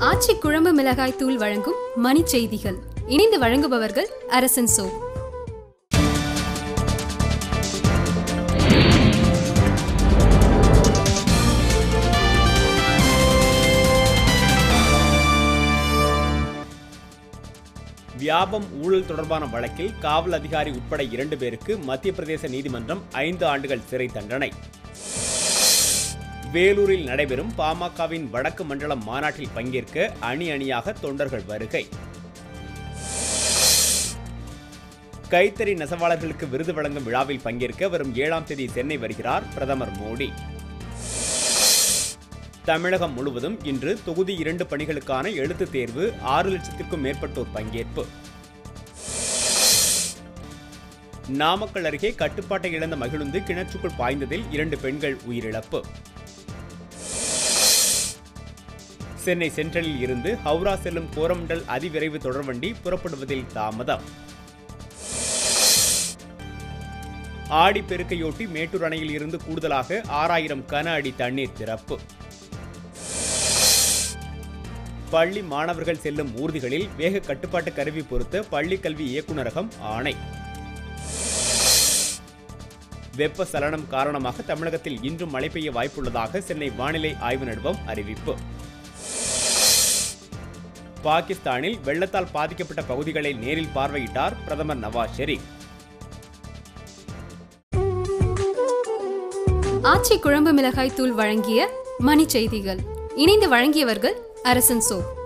ஆச்சி குழம்பு மிளகாய் தூள் வழங்கும் மணி செய்திகள் இணைந்து வழங்குபவர்கள் அரசன் சோ வியாபம் ஊழல் தொடர்பான வழக்கில் காவல் அதிகாரி உட்பட இரண்டு பேருக்கு மத்திய பிரதேச நீதிமன்றம் ஐந்து ஆண்டுகள் சிறை தண்டனை வேலூரில் நடைபெறும் பாமகவின் வடக்கு மண்டலம் மாநாட்டில் பங்கேற்க அணி அணியாக தொண்டர்கள் வருகை கைத்தறி நெசவாளர்களுக்கு விருது வழங்கும் விழாவில் பங்கேற்க வரும் ஏழாம் தேதி சென்னை வருகிறார் பிரதமர் மோடி தமிழகம் முழுவதும் இன்று தொகுதி இரண்டு பணிகளுக்கான எழுத்துத் தேர்வு ஆறு லட்சத்திற்கும் மேற்பட்டோர் பங்கேற்பு நாமக்கல் அருகே கட்டுப்பாட்டை இழந்த மகிழுந்து கிணற்றுக்குள் பாய்ந்ததில் இரண்டு பெண்கள் உயிரிழப்பு சென்னை சென்ட்ரலில் இருந்து ஹவுரா செல்லும் கோரமண்டல் அதிவிரைவு தொடர்வண்டி புறப்படுவதில் தாமதம் ஆடிப்பெருக்கையொட்டி மேட்டூர் அணையில் இருந்து கூடுதலாக ஆறாயிரம் கன அடி தண்ணீர் திறப்பு பள்ளி மாணவர்கள் செல்லும் ஊர்திகளில் வேக கட்டுப்பாட்டு கருவி பொருத்த பள்ளி கல்வி இயக்குநரகம் ஆணை வெப்ப சலனம் காரணமாக தமிழகத்தில் இன்றும் மழை பெய்ய வாய்ப்புள்ளதாக சென்னை வானிலை ஆய்வு நிறுவனம் அறிவிப்பு பாகிஸ்தானில் வெள்ளத்தால் பாதிக்கப்பட்ட பகுதிகளை நேரில் பார்வையிட்டார் பிரதமர் நவாஸ் ஷெரீப் ஆச்சி குழம்பு மிளகாய் தூள் வழங்கிய மணி செய்திகள் இணைந்து வழங்கியவர்கள் அரசன் சோ